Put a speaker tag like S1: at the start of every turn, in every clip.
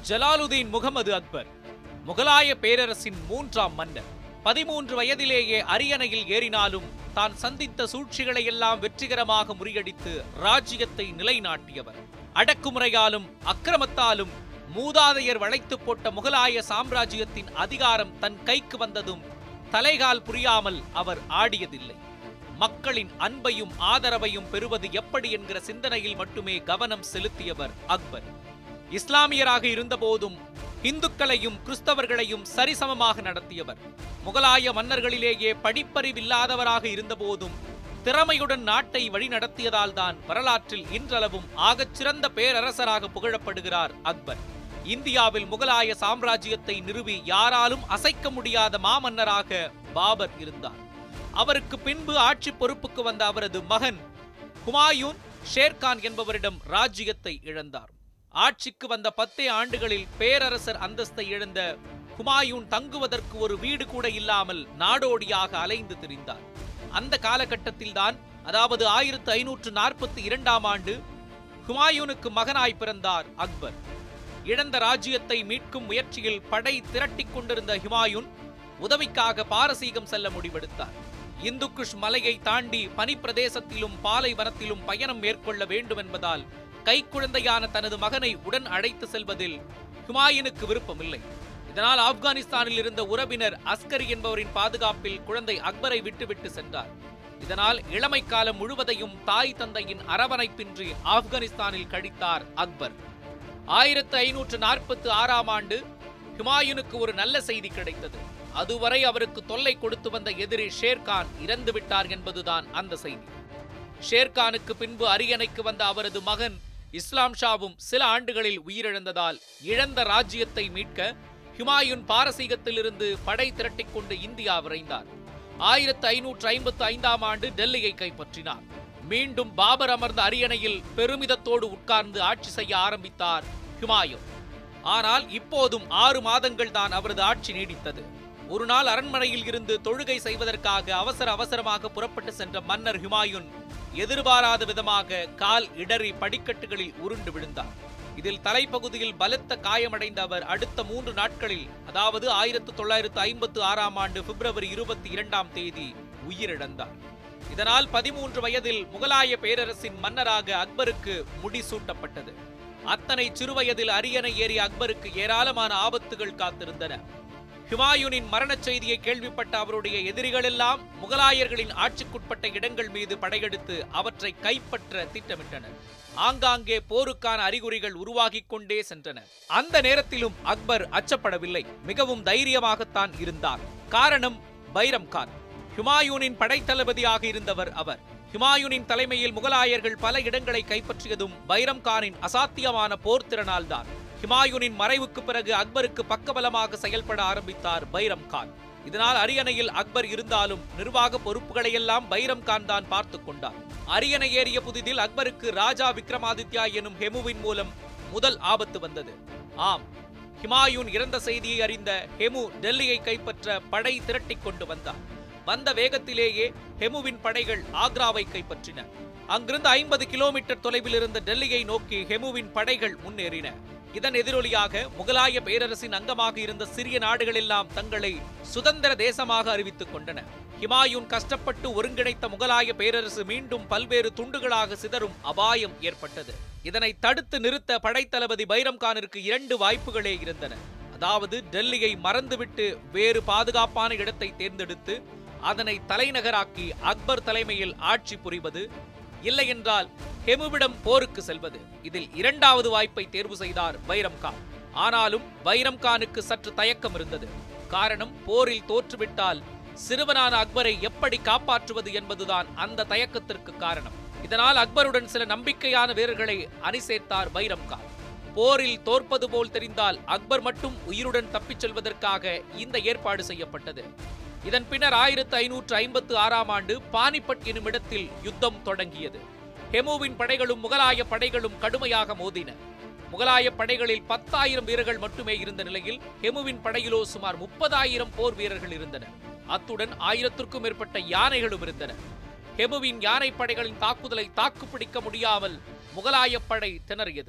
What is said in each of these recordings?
S1: ஜலாலுதீன் முகமது அக்பர் முகலாய பேரரசின் மூன்றாம் மன்னர் பதிமூன்று வயதிலேயே அரியணையில் ஏறினாலும் தான் சந்தித்த சூழ்ச்சிகளை எல்லாம் வெற்றிகரமாக முறியடித்து ராஜ்யத்தை நிலைநாட்டியவர் அடக்குமுறையாலும் அக்கிரமத்தாலும் மூதாதையர் வளைத்து போட்ட முகலாய சாம்ராஜ்யத்தின் அதிகாரம் தன் கைக்கு வந்ததும் தலைகால் புரியாமல் அவர் ஆடியதில்லை மக்களின் அன்பையும் ஆதரவையும் பெறுவது எப்படி என்கிற சிந்தனையில் மட்டுமே கவனம் செலுத்தியவர் அக்பர் இஸ்லாமியராக இருந்தபோதும் இந்துக்களையும் கிறிஸ்தவர்களையும் சரிசமமாக நடத்தியவர் முகலாய மன்னர்களிலேயே படிப்பறிவில்லாதவராக இருந்தபோதும் திறமையுடன் நாட்டை வழிநடத்தியதால் தான் வரலாற்றில் இன்றளவும் ஆகச்சிறந்த பேரரசராக புகழப்படுகிறார் அக்பர் இந்தியாவில் முகலாய சாம்ராஜ்யத்தை நிறுவி யாராலும் அசைக்க முடியாத மாமன்னராக பாபர் இருந்தார் அவருக்கு பின்பு ஆட்சி பொறுப்புக்கு வந்த அவரது மகன் ஹுமாயூன் ஷேர்கான் என்பவரிடம் ராஜ்யத்தை இழந்தார் ஆட்சிக்கு வந்த பத்தே ஆண்டுகளில் பேரரசர் அந்தஸ்தை இழந்த ஹுமாயூன் தங்குவதற்கு ஒரு வீடு கூட இல்லாமல் நாடோடியாக அலைந்து திரிந்தார் அந்த காலகட்டத்தில்தான் அதாவது ஆயிரத்து ஐநூற்று நாற்பத்தி இரண்டாம் ஆண்டு ஹுமாயூனுக்கு மகனாய் பிறந்தார் அக்பர் இழந்த ராஜ்யத்தை மீட்கும் முயற்சியில் படை திரட்டிக் கொண்டிருந்த ஹுமாயூன் உதவிக்காக பாரசீகம் செல்ல முடிவெடுத்தார் இந்துக்குஷ் மலையை தாண்டி பனிப்பிரதேசத்திலும் பாலைவனத்திலும் பயணம் மேற்கொள்ள வேண்டும் என்பதால் கைக்குழந்தையான தனது மகனை உடன் அழைத்து செல்வதில் ஹுமாயூனுக்கு விருப்பமில்லை இதனால் ஆப்கானிஸ்தானில் இருந்த உறவினர் அஸ்கரி என்பவரின் பாதுகாப்பில் குழந்தை அக்பரை விட்டுவிட்டு சென்றார் இதனால் இளமை காலம் முழுவதையும் தாய் தந்தையின் அரவணைப்பின்றி ஆப்கானிஸ்தானில் கழித்தார் அக்பர் ஆயிரத்து ஐநூற்று நாற்பத்து ஆறாம் ஆண்டு ஹுமாயூனுக்கு ஒரு நல்ல செய்தி கிடைத்தது அதுவரை அவருக்கு தொல்லை கொடுத்து வந்த எதிரி ஷேர்கான் இறந்து விட்டார் என்பதுதான் அந்த செய்தி ஷேர்கானுக்கு பின்பு அரியணைக்கு வந்த அவரது மகன் இஸ்லாம் ஷாவும் சில ஆண்டுகளில் உயிரிழந்ததால் இழந்த ராஜ்யத்தை மீட்க ஹுமாயூன் பாரசீகத்திலிருந்து படை திரட்டிக் கொண்டு இந்தியா விரைந்தார் ஆயிரத்து ஐநூற்று ஐம்பத்து ஐந்தாம் ஆண்டு டெல்லியை கைப்பற்றினார் மீண்டும் பாபர் அமர்ந்த அரியணையில் பெருமிதத்தோடு உட்கார்ந்து ஆட்சி செய்ய ஆரம்பித்தார் ஹுமாயூன் ஆனால் இப்போதும் ஆறு மாதங்கள் தான் அவரது ஆட்சி நீடித்தது ஒரு நாள் அரண்மனையில் இருந்து தொழுகை செய்வதற்காக அவசர அவசரமாக புறப்பட்டு சென்ற மன்னர் ஹுமாயூன் எதிர்பாராத விதமாக கால் இடறி படிக்கட்டுகளில் உருண்டு விழுந்தார் இதில் தலைப்பகுதியில் பலத்த காயமடைந்த அவர் அடுத்த மூன்று நாட்களில் அதாவது ஆயிரத்து தொள்ளாயிரத்து ஐம்பத்து ஆறாம் ஆண்டு பிப்ரவரி இருபத்தி இரண்டாம் தேதி உயிரிழந்தார் இதனால் பதிமூன்று வயதில் முகலாய பேரரசின் மன்னராக அக்பருக்கு முடிசூட்டப்பட்டது அத்தனை சிறுவயதில் அரியணை ஏறிய அக்பருக்கு ஏராளமான ஆபத்துகள் காத்திருந்தன ஹுமாயூனின் மரணச் செய்தியை கேள்விப்பட்ட அவருடைய எதிரிகளெல்லாம் முகலாயர்களின் ஆட்சிக்குட்பட்ட இடங்கள் மீது படையெடுத்து அவற்றை கைப்பற்ற திட்டமிட்டனர் ஆங்காங்கே போருக்கான அறிகுறிகள் உருவாகிக் கொண்டே சென்றன அந்த நேரத்திலும் அக்பர் அச்சப்படவில்லை மிகவும் தைரியமாகத்தான் இருந்தார் காரணம் பைரம் கான் ஹுமாயூனின் படைத்தளபதியாக இருந்தவர் அவர் ஹுமாயூனின் தலைமையில் முகலாயர்கள் பல இடங்களை கைப்பற்றியதும் பைரம் கானின் அசாத்தியமான போர் திறனால்தான் ஹுமாயூனின் மறைவுக்கு பிறகு அக்பருக்கு பக்கபலமாக செயல்பட ஆரம்பித்தார் பைரம் கான் இதனால் அரியணையில் அக்பர் இருந்தாலும் நிர்வாக பொறுப்புகளையெல்லாம் பைரம் கான் தான் பார்த்து கொண்டார் அரியணை ஏறிய புதிதில் அக்பருக்கு ராஜா விக்ரமாதித்யா எனும் ஹெமுவின் மூலம் முதல் ஆபத்து வந்தது ஆம் ஹிமாயூன் இறந்த செய்தியை அறிந்த ஹெமு டெல்லியை கைப்பற்ற படை திரட்டிக் கொண்டு வந்தார் வந்த வேகத்திலேயே ஹெமுவின் படைகள் ஆக்ராவை கைப்பற்றின அங்கிருந்து ஐம்பது கிலோமீட்டர் தொலைவில் இருந்த டெல்லியை நோக்கி ஹெமுவின் படைகள் முன்னேறின இதன் எதிரொலியாக முகலாய பேரரசின் அங்கமாக இருந்த சிறிய நாடுகள் எல்லாம் தங்களை சுதந்திர தேசமாக அறிவித்துக் கொண்டன ஹிமாயூன் கஷ்டப்பட்டு ஒருங்கிணைத்த முகலாய பேரரசு மீண்டும் பல்வேறு துண்டுகளாக சிதறும் அபாயம் ஏற்பட்டது இதனை தடுத்து நிறுத்த படைத்தளபதி பைரம் கானிற்கு இரண்டு வாய்ப்புகளே இருந்தன அதாவது டெல்லியை மறந்துவிட்டு வேறு பாதுகாப்பான இடத்தை தேர்ந்தெடுத்து அதனை தலைநகராக்கி அக்பர் தலைமையில் ஆட்சி புரிவது இல்லையென்றால் ஹெமுவிடம் போருக்கு செல்வது இதில் இரண்டாவது வாய்ப்பை தேர்வு செய்தார் பைரம் கான் ஆனாலும் பைரம் கானுக்கு சற்று தயக்கம் இருந்தது காரணம் போரில் தோற்றுவிட்டால் சிறுவனான அக்பரை எப்படி காப்பாற்றுவது என்பதுதான் அந்த தயக்கத்திற்கு காரணம் இதனால் அக்பருடன் சில நம்பிக்கையான வீரர்களை அணி சேர்த்தார் பைரம் கான் போரில் தோற்பது போல் தெரிந்தால் அக்பர் மட்டும் உயிருடன் தப்பிச் செல்வதற்காக இந்த ஏற்பாடு செய்யப்பட்டது இதன் பின்னர் ஆயிரத்து ஐநூற்று ஐம்பத்து ஆறாம் ஆண்டு பானிபட் எனும் இடத்தில் யுத்தம் தொடங்கியது ஹெமுவின் படைகளும் முகலாய படைகளும் கடுமையாக மோதின முகலாய படைகளில் பத்தாயிரம் வீரர்கள் மட்டுமே இருந்த நிலையில் ஹெமுவின் படையிலோ சுமார் முப்பதாயிரம் போர் வீரர்கள் இருந்தனர் அத்துடன் ஆயிரத்திற்கும் மேற்பட்ட யானைகளும் இருந்தன ஹெமுவின் யானை படைகளின் தாக்குதலை தாக்குப்பிடிக்க முடியாமல் முகலாய படை திணறியது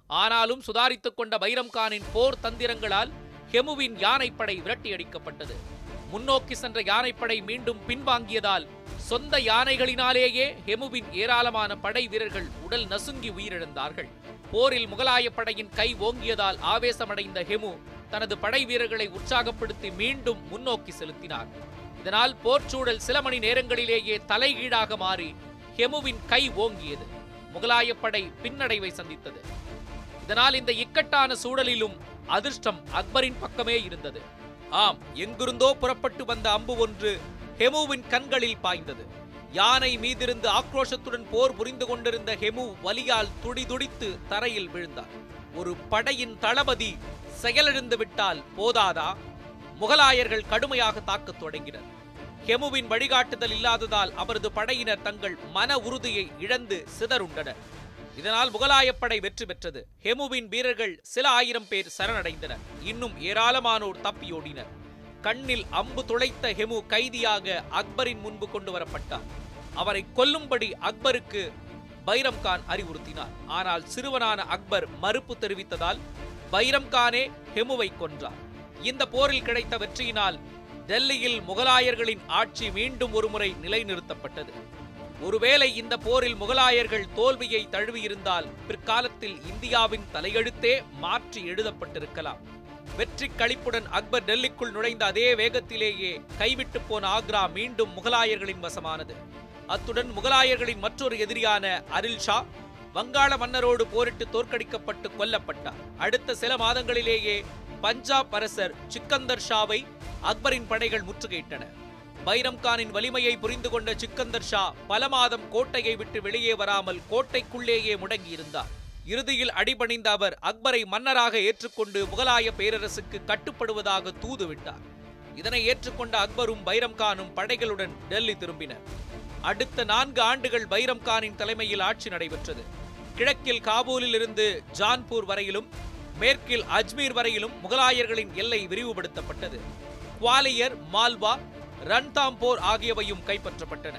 S1: ஆனாலும் சுதாரித்துக் கொண்ட பைரம் கானின் போர் தந்திரங்களால் ஹெமுவின் யானைப்படை விரட்டியடிக்கப்பட்டது முன்னோக்கி சென்ற யானைப்படை மீண்டும் பின்வாங்கியதால் சொந்த யானைகளினாலேயே ஹெமுவின் ஏராளமான படை வீரர்கள் உடல் நசுங்கி உயிரிழந்தார்கள் போரில் முகலாய படையின் கை ஓங்கியதால் ஆவேசமடைந்த ஹெமு தனது படை வீரர்களை உற்சாகப்படுத்தி மீண்டும் முன்னோக்கி செலுத்தினார் இதனால் போர்ச்சூழல் சில மணி நேரங்களிலேயே தலைகீழாக மாறி ஹெமுவின் கை ஓங்கியது முகலாய படை பின்னடைவை சந்தித்தது இதனால் இந்த இக்கட்டான சூழலிலும் அதிர்ஷ்டம் அக்பரின் பக்கமே இருந்தது ஆம் எங்கிருந்தோ புறப்பட்டு வந்த அம்பு ஒன்று ஹெமுவின் கண்களில் பாய்ந்தது யானை மீதிருந்து ஆக்ரோஷத்துடன் போர் புரிந்து கொண்டிருந்த ஹெமு வலியால் துடிதுடித்து தரையில் விழுந்தார் ஒரு படையின் தளபதி செயலிழந்து விட்டால் போதாதா முகலாயர்கள் கடுமையாக தாக்கத் தொடங்கினர் ஹெமுவின் வழிகாட்டுதல் இல்லாததால் அவரது படையினர் தங்கள் மன உறுதியை இழந்து சிதறுண்டனர் இதனால் முகலாயப் படை வெற்றி பெற்றது ஹெமுவின் வீரர்கள் சில ஆயிரம் பேர் சரணடைந்தனர் இன்னும் ஏராளமானோர் தப்பியோடினர் கண்ணில் அம்பு துளைத்த ஹெமு கைதியாக அக்பரின் முன்பு கொண்டு வரப்பட்டார் அவரை கொல்லும்படி அக்பருக்கு பைரம் கான் அறிவுறுத்தினார் ஆனால் சிறுவனான அக்பர் மறுப்பு தெரிவித்ததால் பைரம் கானே ஹெமுவை கொன்றார் இந்த போரில் கிடைத்த வெற்றியினால் டெல்லியில் முகலாயர்களின் ஆட்சி மீண்டும் ஒருமுறை நிலைநிறுத்தப்பட்டது ஒருவேளை இந்த போரில் முகலாயர்கள் தோல்வியை தழுவியிருந்தால் பிற்காலத்தில் இந்தியாவின் தலையெழுத்தே மாற்றி எழுதப்பட்டிருக்கலாம் வெற்றி களிப்புடன் அக்பர் டெல்லிக்குள் நுழைந்த அதே வேகத்திலேயே கைவிட்டு போன ஆக்ரா மீண்டும் முகலாயர்களின் வசமானது அத்துடன் முகலாயர்களின் மற்றொரு எதிரியான அரில் ஷா வங்காள மன்னரோடு போரிட்டு தோற்கடிக்கப்பட்டு கொல்லப்பட்டார் அடுத்த சில மாதங்களிலேயே பஞ்சாப் அரசர் சிக்கந்தர் ஷாவை அக்பரின் படைகள் முற்றுகையிட்டன பைரம் கானின் வலிமையை புரிந்து கொண்ட சிக்கந்தர் ஷா பல மாதம் கோட்டையை விட்டு வெளியே வராமல் கோட்டைக்குள்ளேயே முடங்கியிருந்தார் இறுதியில் அடிபணிந்த அவர் அக்பரை மன்னராக ஏற்றுக்கொண்டு முகலாய பேரரசுக்கு கட்டுப்படுவதாக தூதுவிட்டார் இதனை ஏற்றுக்கொண்ட அக்பரும் பைரம் கானும் படைகளுடன் டெல்லி திரும்பினர் அடுத்த நான்கு ஆண்டுகள் பைரம் கானின் தலைமையில் ஆட்சி நடைபெற்றது கிழக்கில் காபூலில் இருந்து ஜான்பூர் வரையிலும் மேற்கில் அஜ்மீர் வரையிலும் முகலாயர்களின் எல்லை விரிவுபடுத்தப்பட்டது குவாலியர் மால்வா ரன்தாம்போர் ஆகியவையும் கைப்பற்றப்பட்டன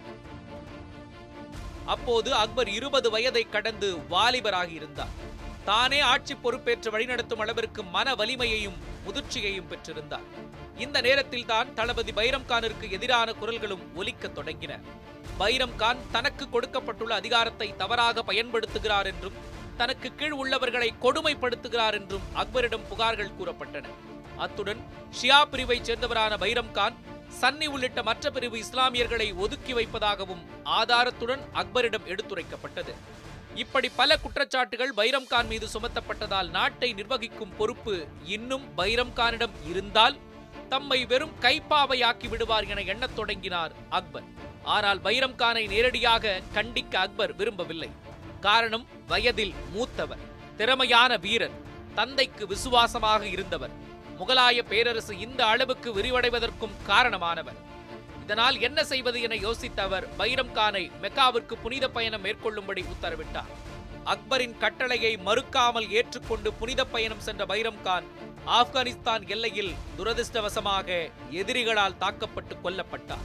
S1: அப்போது அக்பர் இருபது வயதை கடந்து வாலிபராகி இருந்தார் தானே ஆட்சி பொறுப்பேற்று வழிநடத்தும் அளவிற்கு மன வலிமையையும் முதிர்ச்சியையும் பெற்றிருந்தார் இந்த நேரத்தில் தான் தளபதி பைரம் கானிற்கு எதிரான குரல்களும் ஒலிக்கத் தொடங்கின பைரம் கான் தனக்கு கொடுக்கப்பட்டுள்ள அதிகாரத்தை தவறாக பயன்படுத்துகிறார் என்றும் தனக்கு கீழ் உள்ளவர்களை கொடுமைப்படுத்துகிறார் என்றும் அக்பரிடம் புகார்கள் கூறப்பட்டன அத்துடன் ஷியா பிரிவைச் சேர்ந்தவரான பைரம் கான் சன்னி உள்ளிட்ட மற்ற பிரிவு இஸ்லாமியர்களை ஒதுக்கி வைப்பதாகவும் ஆதாரத்துடன் அக்பரிடம் எடுத்துரைக்கப்பட்டது இப்படி பல குற்றச்சாட்டுகள் பைரம் கான் மீது சுமத்தப்பட்டதால் நாட்டை நிர்வகிக்கும் பொறுப்பு இன்னும் பைரம் கானிடம் இருந்தால் தம்மை வெறும் கைப்பாவையாக்கி விடுவார் என எண்ணத் தொடங்கினார் அக்பர் ஆனால் பைரம் கானை நேரடியாக கண்டிக்க அக்பர் விரும்பவில்லை காரணம் வயதில் மூத்தவர் திறமையான வீரர் தந்தைக்கு விசுவாசமாக இருந்தவர் முகலாய பேரரசு இந்த அளவுக்கு விரிவடைவதற்கும் காரணமானவர் இதனால் என்ன செய்வது என யோசித்த அவர் பைரம் கானை மெக்காவிற்கு புனித பயணம் மேற்கொள்ளும்படி உத்தரவிட்டார் அக்பரின் கட்டளையை மறுக்காமல் ஏற்றுக்கொண்டு புனித பயணம் சென்ற பைரம் கான் ஆப்கானிஸ்தான் எல்லையில் துரதிர்ஷ்டவசமாக எதிரிகளால் தாக்கப்பட்டு கொல்லப்பட்டார்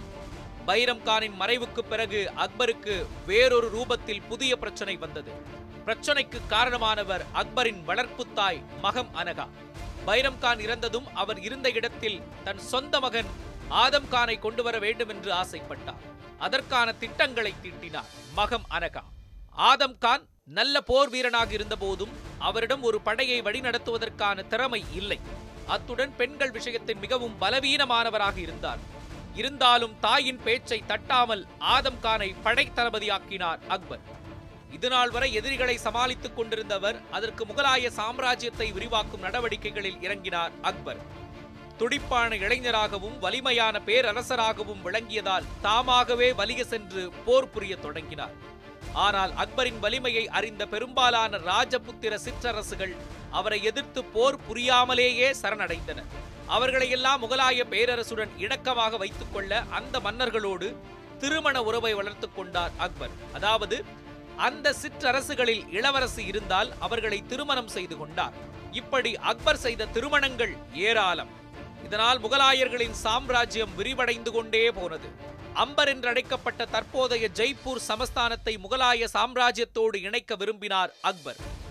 S1: பைரம் கானின் மறைவுக்கு பிறகு அக்பருக்கு வேறொரு ரூபத்தில் புதிய பிரச்சனை வந்தது பிரச்சனைக்கு காரணமானவர் அக்பரின் வளர்ப்பு தாய் மகம் அனகா பைரம் கான் இறந்ததும் அவர் இருந்த இடத்தில் தன் சொந்த மகன் ஆதம் கானை கொண்டு வர வேண்டும் என்று ஆசைப்பட்டார் அதற்கான திட்டங்களை தீட்டினார் மகம் அனகா ஆதம் கான் நல்ல போர் வீரனாக இருந்தபோதும் அவரிடம் ஒரு படையை வழிநடத்துவதற்கான திறமை இல்லை அத்துடன் பெண்கள் விஷயத்தில் மிகவும் பலவீனமானவராக இருந்தார் இருந்தாலும் தாயின் பேச்சை தட்டாமல் ஆதம் கானை படை தளபதியாக்கினார் அக்பர் இதுநாள் வரை எதிரிகளை சமாளித்துக் கொண்டிருந்தவர் அதற்கு முகலாய சாம்ராஜ்யத்தை விரிவாக்கும் நடவடிக்கைகளில் இறங்கினார் அக்பர் துடிப்பான இளைஞராகவும் வலிமையான பேரரசராகவும் விளங்கியதால் தாமாகவே வலிய சென்று போர் புரிய தொடங்கினார் ஆனால் அக்பரின் வலிமையை அறிந்த பெரும்பாலான ராஜபுத்திர சிற்றரசுகள் அவரை எதிர்த்து போர் புரியாமலேயே சரணடைந்தனர் அவர்களையெல்லாம் முகலாய பேரரசுடன் இணக்கமாக வைத்துக் கொள்ள அந்த மன்னர்களோடு திருமண உறவை வளர்த்துக் கொண்டார் அக்பர் அதாவது அந்த சிற்றரசுகளில் இளவரசு இருந்தால் அவர்களை திருமணம் செய்து கொண்டார் இப்படி அக்பர் செய்த திருமணங்கள் ஏராளம் இதனால் முகலாயர்களின் சாம்ராஜ்யம் விரிவடைந்து கொண்டே போனது அம்பர் என்றழைக்கப்பட்ட தற்போதைய ஜெய்ப்பூர் சமஸ்தானத்தை முகலாய சாம்ராஜ்யத்தோடு இணைக்க விரும்பினார் அக்பர்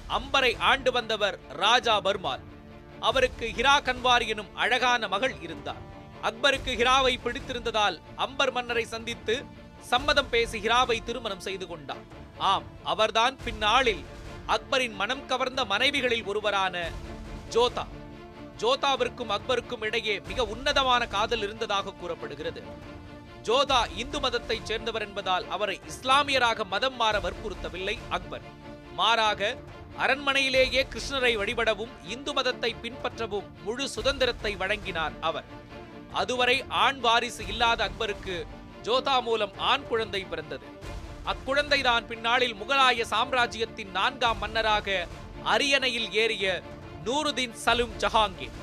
S1: அம்பரை ஆண்டு வந்தவர் ராஜா பர்மால் அவருக்கு ஹிரா கன்வார் எனும் அழகான மகள் இருந்தார் அக்பருக்கு ஹிராவை பிடித்திருந்ததால் அம்பர் மன்னரை சந்தித்து சம்மதம் பேசி ஹிராவை திருமணம் செய்து கொண்டார் ஆம் அவர்தான் பின்னாளில் அக்பரின் மனம் கவர்ந்த மனைவிகளில் ஒருவரான ஜோதா ஜோதாவிற்கும் அக்பருக்கும் இடையே மிக உன்னதமான காதல் இருந்ததாக கூறப்படுகிறது ஜோதா இந்து மதத்தைச் சேர்ந்தவர் என்பதால் அவரை இஸ்லாமியராக மதம் மாற வற்புறுத்தவில்லை அக்பர் மாறாக அரண்மனையிலேயே கிருஷ்ணரை வழிபடவும் இந்து மதத்தை பின்பற்றவும் முழு சுதந்திரத்தை வழங்கினார் அவர் அதுவரை ஆண் வாரிசு இல்லாத அக்பருக்கு ஜோதா மூலம் ஆண் குழந்தை பிறந்தது அக்குழந்தைதான் பின்னாளில் முகலாய சாம்ராஜ்யத்தின் நான்காம் மன்னராக அரியணையில் ஏறிய நூருதீன் சலும் ஜஹாங்கீர்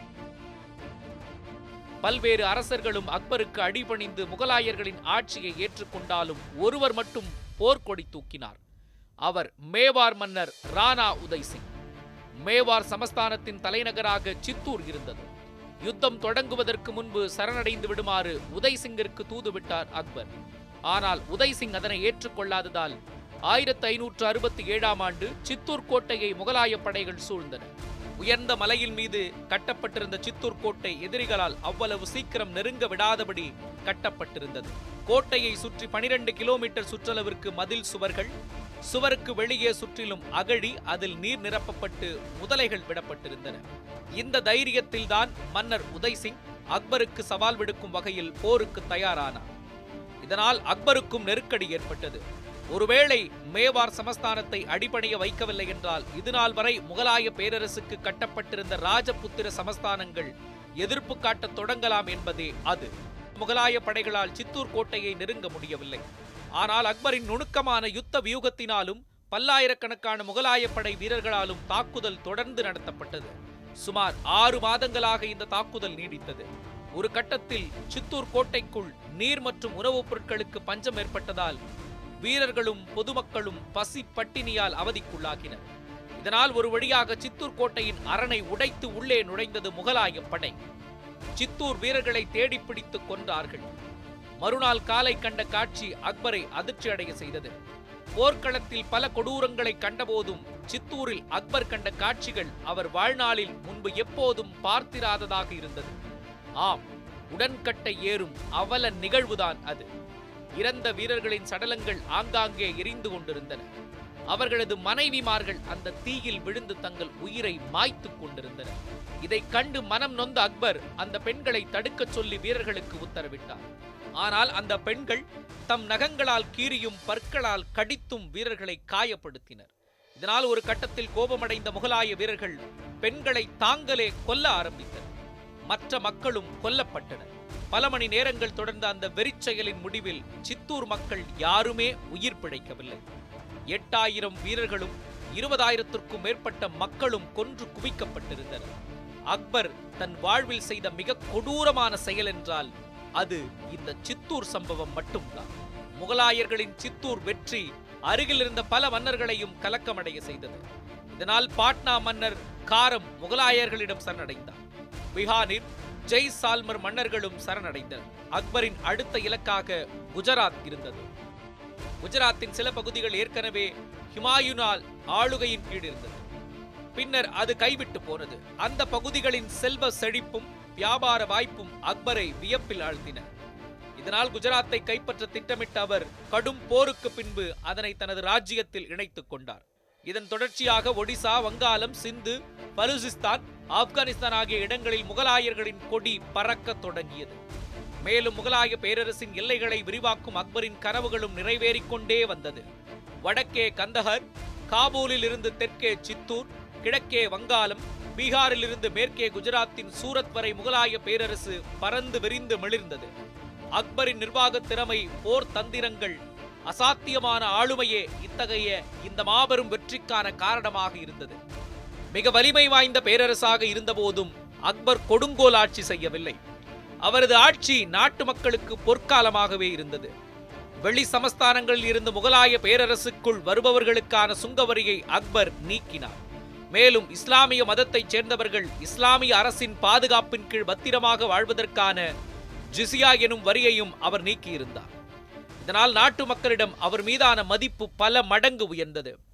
S1: பல்வேறு அரசர்களும் அக்பருக்கு அடிபணிந்து முகலாயர்களின் ஆட்சியை ஏற்றுக்கொண்டாலும் ஒருவர் மட்டும் போர்க்கொடி தூக்கினார் அவர் மேவார் மன்னர் ராணா உதய் சிங் மேவார் சமஸ்தானத்தின் தலைநகராக சித்தூர் இருந்தது யுத்தம் தொடங்குவதற்கு முன்பு சரணடைந்து விடுமாறு உதய் சிங்கிற்கு தூதுவிட்டார் அக்பர் ஆனால் உதய் சிங் அதனை ஏற்றுக்கொள்ளாததால் ஆயிரத்து ஐநூற்று அறுபத்தி ஏழாம் ஆண்டு சித்தூர் கோட்டையை முகலாய படைகள் சூழ்ந்தன உயர்ந்த மலையின் மீது கட்டப்பட்டிருந்த சித்தூர் கோட்டை எதிரிகளால் அவ்வளவு சீக்கிரம் நெருங்க விடாதபடி கட்டப்பட்டிருந்தது கோட்டையை சுற்றி பனிரெண்டு கிலோமீட்டர் சுற்றளவிற்கு மதில் சுவர்கள் சுவருக்கு வெளியே சுற்றிலும் அகழி அதில் நீர் நிரப்பப்பட்டு முதலைகள் விடப்பட்டிருந்தன இந்த தைரியத்தில்தான் மன்னர் உதய் சிங் அக்பருக்கு சவால் விடுக்கும் வகையில் போருக்கு தயாரானார் இதனால் அக்பருக்கும் நெருக்கடி ஏற்பட்டது ஒருவேளை மேவார் சமஸ்தானத்தை அடிபணிய வைக்கவில்லை என்றால் இதுநாள் வரை முகலாய பேரரசுக்கு கட்டப்பட்டிருந்த ராஜபுத்திர சமஸ்தானங்கள் எதிர்ப்பு காட்டத் தொடங்கலாம் என்பதே அது முகலாய படைகளால் சித்தூர் கோட்டையை நெருங்க முடியவில்லை ஆனால் அக்பரின் நுணுக்கமான யுத்த வியூகத்தினாலும் பல்லாயிரக்கணக்கான முகலாய படை வீரர்களாலும் தாக்குதல் தொடர்ந்து நடத்தப்பட்டது சுமார் ஆறு மாதங்களாக இந்த தாக்குதல் நீடித்தது ஒரு கட்டத்தில் சித்தூர் கோட்டைக்குள் நீர் மற்றும் உணவுப் பொருட்களுக்கு பஞ்சம் ஏற்பட்டதால் வீரர்களும் பொதுமக்களும் பசி பட்டினியால் அவதிக்குள்ளாகினர் இதனால் ஒரு வழியாக சித்தூர் கோட்டையின் அரணை உடைத்து உள்ளே நுழைந்தது முகலாய படை சித்தூர் வீரர்களை தேடிப் பிடித்துக் கொன்றார்கள் மறுநாள் காலை கண்ட காட்சி அக்பரை அதிர்ச்சியடைய செய்தது போர்க்களத்தில் பல கொடூரங்களை கண்டபோதும் சித்தூரில் அக்பர் கண்ட காட்சிகள் அவர் வாழ்நாளில் முன்பு எப்போதும் பார்த்திராததாக இருந்தது ஆம் உடன்கட்டை ஏறும் அவல நிகழ்வுதான் அது இறந்த வீரர்களின் சடலங்கள் ஆங்காங்கே எரிந்து கொண்டிருந்தன அவர்களது மனைவிமார்கள் அந்த தீயில் விழுந்து தங்கள் உயிரை மாய்த்துக் கொண்டிருந்தனர் இதைக் கண்டு மனம் நொந்த அக்பர் அந்த பெண்களை தடுக்கச் சொல்லி வீரர்களுக்கு உத்தரவிட்டார் ஆனால் அந்த பெண்கள் தம் நகங்களால் கீறியும் பற்களால் கடித்தும் வீரர்களை காயப்படுத்தினர் இதனால் ஒரு கட்டத்தில் கோபமடைந்த முகலாய வீரர்கள் பெண்களை தாங்களே கொல்ல ஆரம்பித்தனர் மற்ற மக்களும் கொல்லப்பட்டனர் பல மணி நேரங்கள் தொடர்ந்த அந்த வெறிச் செயலின் முடிவில் சித்தூர் மக்கள் யாருமே உயிர் பிழைக்கவில்லை எட்டாயிரம் வீரர்களும் இருபதாயிரத்திற்கும் மேற்பட்ட மக்களும் கொன்று குவிக்கப்பட்டிருந்தனர் அக்பர் தன் வாழ்வில் செய்த மிக கொடூரமான செயல் என்றால் அது இந்த சித்தூர் சம்பவம் மட்டும்தான் முகலாயர்களின் சித்தூர் வெற்றி அருகில் இருந்த பல மன்னர்களையும் கலக்கமடைய செய்தது இதனால் பாட்னா மன்னர் காரம் முகலாயர்களிடம் சரணடைந்தார் பிஹானில் ஜெய் சால்மர் மன்னர்களும் சரணடைந்தனர் அக்பரின் அடுத்த இலக்காக குஜராத் இருந்தது குஜராத்தின் சில பகுதிகள் ஏற்கனவே ஹிமாயுனால் ஆளுகையின் கீழ் இருந்தது பின்னர் அது கைவிட்டு போனது அந்த பகுதிகளின் செல்வ செழிப்பும் வியாபார வாய்ப்பும் அக்பரை வியப்பில் ஆழ்த்தின இதனால் குஜராத்தை கைப்பற்ற திட்டமிட்ட அவர் கடும் போருக்கு பின்பு அதனை தனது ராஜ்யத்தில் இணைத்துக் கொண்டார் இதன் தொடர்ச்சியாக ஒடிசா வங்காளம் சிந்து பலுசிஸ்தான் ஆப்கானிஸ்தான் ஆகிய இடங்களில் முகலாயர்களின் கொடி பறக்கத் தொடங்கியது மேலும் முகலாய பேரரசின் எல்லைகளை விரிவாக்கும் அக்பரின் கனவுகளும் நிறைவேறிக் கொண்டே வந்தது வடக்கே கந்தஹர் காபூலில் இருந்து தெற்கே சித்தூர் கிழக்கே வங்காளம் பீகாரில் இருந்து மேற்கே குஜராத்தின் சூரத் வரை முகலாய பேரரசு பறந்து விரிந்து மிளிர்ந்தது அக்பரின் நிர்வாகத் திறமை போர் தந்திரங்கள் அசாத்தியமான ஆளுமையே இத்தகைய இந்த மாபெரும் வெற்றிக்கான காரணமாக இருந்தது மிக வலிமை வாய்ந்த பேரரசாக இருந்தபோதும் அக்பர் கொடுங்கோல் ஆட்சி செய்யவில்லை அவரது ஆட்சி நாட்டு மக்களுக்கு பொற்காலமாகவே இருந்தது வெளி சமஸ்தானங்களில் இருந்து முகலாய பேரரசுக்குள் வருபவர்களுக்கான சுங்கவரியை அக்பர் நீக்கினார் மேலும் இஸ்லாமிய மதத்தைச் சேர்ந்தவர்கள் இஸ்லாமிய அரசின் பாதுகாப்பின் கீழ் பத்திரமாக வாழ்வதற்கான ஜிசியா எனும் வரியையும் அவர் நீக்கியிருந்தார் இதனால் நாட்டு மக்களிடம் அவர் மீதான மதிப்பு பல மடங்கு உயர்ந்தது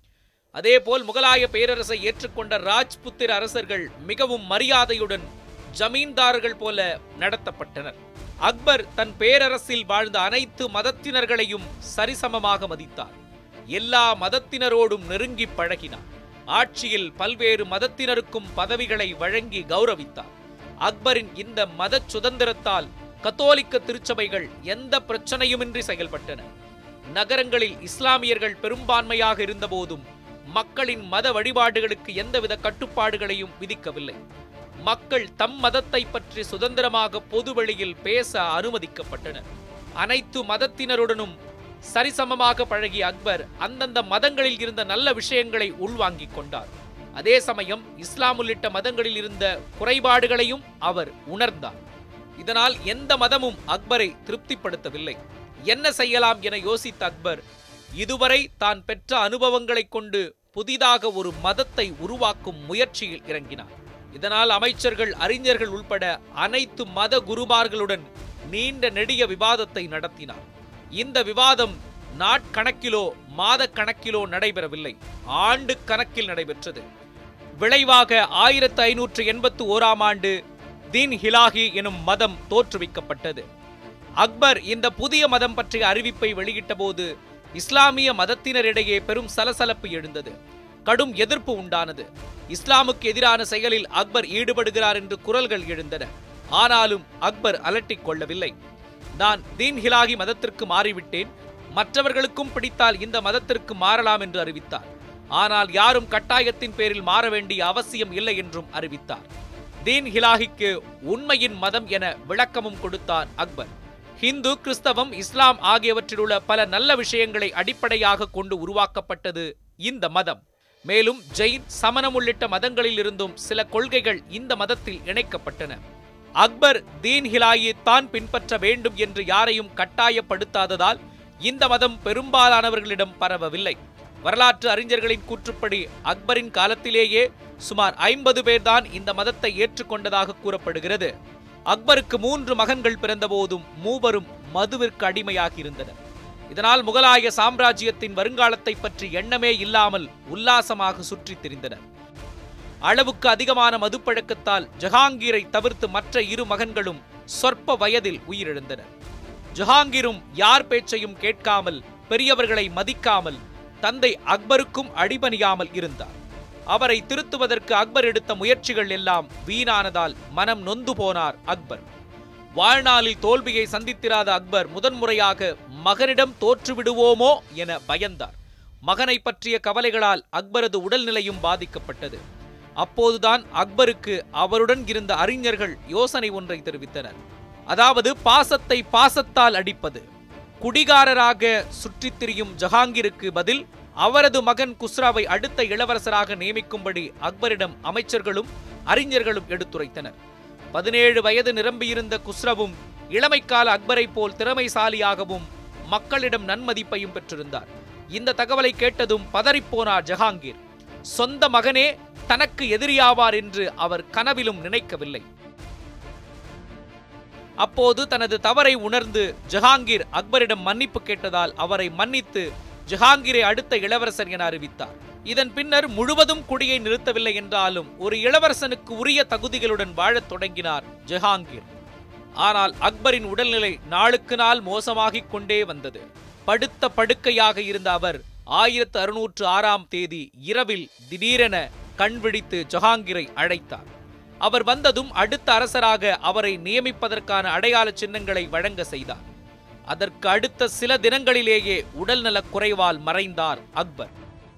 S1: அதேபோல் முகலாய பேரரசை ஏற்றுக்கொண்ட ராஜ்புத்திர அரசர்கள் மிகவும் மரியாதையுடன் ஜமீன்தார்கள் போல நடத்தப்பட்டனர் அக்பர் தன் பேரரசில் வாழ்ந்த அனைத்து மதத்தினர்களையும் சரிசமமாக மதித்தார் எல்லா மதத்தினரோடும் நெருங்கி பழகினார் ஆட்சியில் பல்வேறு மதத்தினருக்கும் பதவிகளை வழங்கி கௌரவித்தார் அக்பரின் இந்த மத சுதந்திரத்தால் கத்தோலிக்க திருச்சபைகள் எந்த பிரச்சனையுமின்றி செயல்பட்டன நகரங்களில் இஸ்லாமியர்கள் பெரும்பான்மையாக இருந்தபோதும் மக்களின் மத வழிபாடுகளுக்கு எந்தவித கட்டுப்பாடுகளையும் விதிக்கவில்லை மக்கள் தம் மதத்தை பற்றி சுதந்திரமாக பொதுவெளியில் பேச அனுமதிக்கப்பட்டனர் அனைத்து மதத்தினருடனும் சரிசமமாக பழகிய அக்பர் அந்தந்த மதங்களில் இருந்த நல்ல விஷயங்களை உள்வாங்கிக் கொண்டார் அதே சமயம் இஸ்லாம் உள்ளிட்ட மதங்களில் இருந்த குறைபாடுகளையும் அவர் உணர்ந்தார் இதனால் எந்த மதமும் அக்பரை திருப்திப்படுத்தவில்லை என்ன செய்யலாம் என யோசித்த அக்பர் இதுவரை தான் பெற்ற அனுபவங்களைக் கொண்டு புதிதாக ஒரு மதத்தை உருவாக்கும் முயற்சியில் இறங்கினார் இதனால் அமைச்சர்கள் அறிஞர்கள் உள்பட அனைத்து மத குருமார்களுடன் நீண்ட நெடிய விவாதத்தை நடத்தினார் இந்த விவாதம் நாட்கணக்கிலோ மாத கணக்கிலோ நடைபெறவில்லை ஆண்டு கணக்கில் நடைபெற்றது விளைவாக ஆயிரத்து ஐநூற்று எண்பத்து ஓராம் ஆண்டு தீன் ஹிலாஹி எனும் மதம் தோற்றுவிக்கப்பட்டது அக்பர் இந்த புதிய மதம் பற்றிய அறிவிப்பை வெளியிட்டபோது இஸ்லாமிய மதத்தினரிடையே பெரும் சலசலப்பு எழுந்தது கடும் எதிர்ப்பு உண்டானது இஸ்லாமுக்கு எதிரான செயலில் அக்பர் ஈடுபடுகிறார் என்று குரல்கள் எழுந்தன ஆனாலும் அக்பர் அலட்டிக் கொள்ளவில்லை நான் தீன் ஹிலாகி மதத்திற்கு மாறிவிட்டேன் மற்றவர்களுக்கும் பிடித்தால் இந்த மதத்திற்கு மாறலாம் என்று அறிவித்தார் ஆனால் யாரும் கட்டாயத்தின் பேரில் மாற வேண்டிய அவசியம் இல்லை என்றும் அறிவித்தார் தீன் ஹிலாகிக்கு உண்மையின் மதம் என விளக்கமும் கொடுத்தார் அக்பர் ஹிந்து கிறிஸ்தவம் இஸ்லாம் ஆகியவற்றில் உள்ள பல நல்ல விஷயங்களை அடிப்படையாக கொண்டு உருவாக்கப்பட்டது இந்த மதம் மேலும் ஜெயின் சமணம் உள்ளிட்ட மதங்களில் இருந்தும் சில கொள்கைகள் இந்த மதத்தில் இணைக்கப்பட்டன அக்பர் தீன் ஹிலாயை தான் பின்பற்ற வேண்டும் என்று யாரையும் கட்டாயப்படுத்தாததால் இந்த மதம் பெரும்பாலானவர்களிடம் பரவவில்லை வரலாற்று அறிஞர்களின் கூற்றுப்படி அக்பரின் காலத்திலேயே சுமார் ஐம்பது பேர்தான் இந்த மதத்தை ஏற்றுக்கொண்டதாக கூறப்படுகிறது அக்பருக்கு மூன்று மகன்கள் பிறந்தபோதும் மூவரும் மதுவிற்கு அடிமையாகி இருந்தனர் இதனால் முகலாய சாம்ராஜ்யத்தின் வருங்காலத்தை பற்றி எண்ணமே இல்லாமல் உல்லாசமாக சுற்றித் திரிந்தனர் அளவுக்கு அதிகமான மதுப்பழக்கத்தால் ஜஹாங்கீரை தவிர்த்து மற்ற இரு மகன்களும் சொற்ப வயதில் உயிரிழந்தனர் ஜஹாங்கீரும் யார் பேச்சையும் கேட்காமல் பெரியவர்களை மதிக்காமல் தந்தை அக்பருக்கும் அடிபணியாமல் இருந்தார் அவரை திருத்துவதற்கு அக்பர் எடுத்த முயற்சிகள் எல்லாம் வீணானதால் மனம் நொந்து போனார் அக்பர் வாழ்நாளில் தோல்வியை சந்தித்திராத அக்பர் முதன்முறையாக மகனிடம் தோற்றுவிடுவோமோ என பயந்தார் மகனை பற்றிய கவலைகளால் அக்பரது உடல்நிலையும் பாதிக்கப்பட்டது அப்போதுதான் அக்பருக்கு அவருடன் இருந்த அறிஞர்கள் யோசனை ஒன்றை தெரிவித்தனர் அதாவது பாசத்தை பாசத்தால் அடிப்பது குடிகாரராக சுற்றித் திரியும் ஜஹாங்கீருக்கு பதில் அவரது மகன் குஸ்ராவை அடுத்த இளவரசராக நியமிக்கும்படி அக்பரிடம் அமைச்சர்களும் அறிஞர்களும் எடுத்துரைத்தனர் பதினேழு வயது நிரம்பியிருந்த குஸ்ரவும் இளமைக்கால அக்பரை போல் திறமைசாலியாகவும் மக்களிடம் நன்மதிப்பையும் பெற்றிருந்தார் இந்த தகவலை கேட்டதும் பதறிப்போனார் ஜஹாங்கீர் சொந்த மகனே தனக்கு எதிரியாவார் என்று அவர் கனவிலும் நினைக்கவில்லை அப்போது தனது தவறை உணர்ந்து ஜஹாங்கீர் அக்பரிடம் மன்னிப்பு கேட்டதால் அவரை மன்னித்து ஜஹாங்கீரை அடுத்த இளவரசர் என அறிவித்தார் இதன் பின்னர் முழுவதும் குடியை நிறுத்தவில்லை என்றாலும் ஒரு இளவரசனுக்கு உரிய தகுதிகளுடன் வாழத் தொடங்கினார் ஜஹாங்கீர் ஆனால் அக்பரின் உடல்நிலை நாளுக்கு நாள் மோசமாகிக் கொண்டே வந்தது படுத்த படுக்கையாக இருந்த அவர் ஆயிரத்து அறுநூற்று ஆறாம் தேதி இரவில் திடீரென கண் விழித்து ஜஹாங்கீரை அழைத்தார் அவர் வந்ததும் அடுத்த அரசராக அவரை நியமிப்பதற்கான அடையாள சின்னங்களை வழங்க செய்தார் அதற்கு அடுத்த சில தினங்களிலேயே உடல்நலக் குறைவால் மறைந்தார் அக்பர்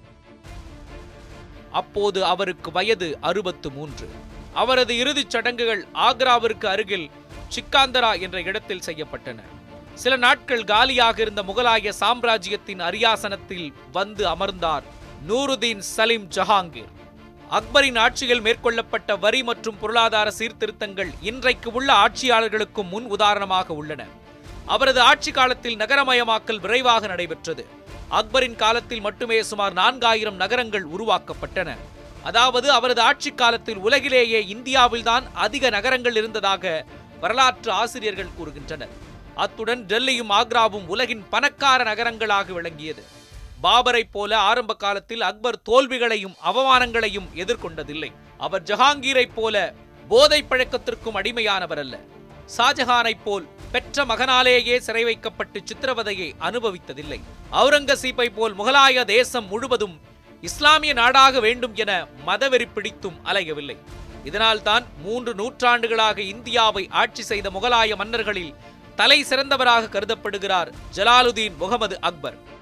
S1: அப்போது அவருக்கு வயது அறுபத்து மூன்று அவரது இறுதிச் சடங்குகள் ஆக்ராவிற்கு அருகில் சிக்காந்தரா என்ற இடத்தில் செய்யப்பட்டன சில நாட்கள் காலியாக இருந்த முகலாய சாம்ராஜ்யத்தின் அரியாசனத்தில் வந்து அமர்ந்தார் நூருதீன் சலீம் ஜஹாங்கீர் அக்பரின் ஆட்சியில் மேற்கொள்ளப்பட்ட வரி மற்றும் பொருளாதார சீர்திருத்தங்கள் இன்றைக்கு உள்ள ஆட்சியாளர்களுக்கும் முன் உதாரணமாக உள்ளன அவரது ஆட்சி காலத்தில் நகரமயமாக்கல் விரைவாக நடைபெற்றது அக்பரின் காலத்தில் மட்டுமே சுமார் நான்காயிரம் நகரங்கள் உருவாக்கப்பட்டன அதாவது அவரது ஆட்சி காலத்தில் உலகிலேயே இந்தியாவில்தான் அதிக நகரங்கள் இருந்ததாக வரலாற்று ஆசிரியர்கள் கூறுகின்றனர் அத்துடன் டெல்லியும் ஆக்ராவும் உலகின் பணக்கார நகரங்களாக விளங்கியது பாபரைப் போல ஆரம்ப காலத்தில் அக்பர் தோல்விகளையும் அவமானங்களையும் எதிர்கொண்டதில்லை அவர் ஜஹாங்கீரைப் போல போதை பழக்கத்திற்கும் அடிமையானவர் அல்ல ஷாஜஹானைப் போல் பெற்ற மகனாலேயே சிறை வைக்கப்பட்டு சித்திரவதையை அனுபவித்ததில்லை அவுரங்கசீப்பை போல் முகலாய தேசம் முழுவதும் இஸ்லாமிய நாடாக வேண்டும் என மதவெறி பிடித்தும் அலையவில்லை இதனால்தான் மூன்று நூற்றாண்டுகளாக இந்தியாவை ஆட்சி செய்த முகலாய மன்னர்களில் தலை சிறந்தவராக கருதப்படுகிறார் ஜலாலுதீன் முகமது அக்பர்